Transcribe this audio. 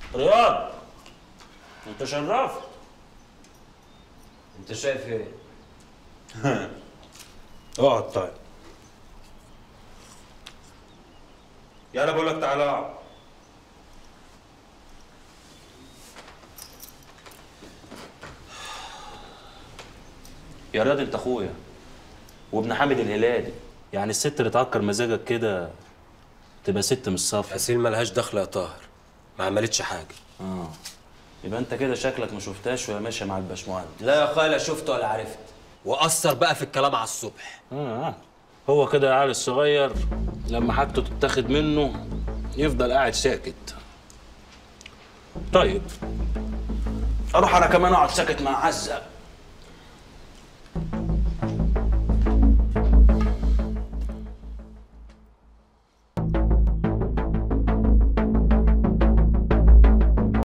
رياض انت شرفت انت شايف ايه؟ اقعد طيب يلا بقول لك تعالى اقعد يا رياض انت اخويا وابن حامد الهلالي يعني الست اللي تعكر مزاجك كده تبقى ست من الصف اسيل ملهاش دخل يا طاهر ما عملتش حاجه اه يبقى انت كده شكلك ما شفتهاش وهي ماشيه مع الباشمهندس لا يا خالة شفت ولا عرفت وأثر بقى في الكلام على الصبح آه. هو كده العيال الصغير لما حاجته تتاخد منه يفضل قاعد ساكت طيب اروح انا كمان اقعد ساكت مع عزه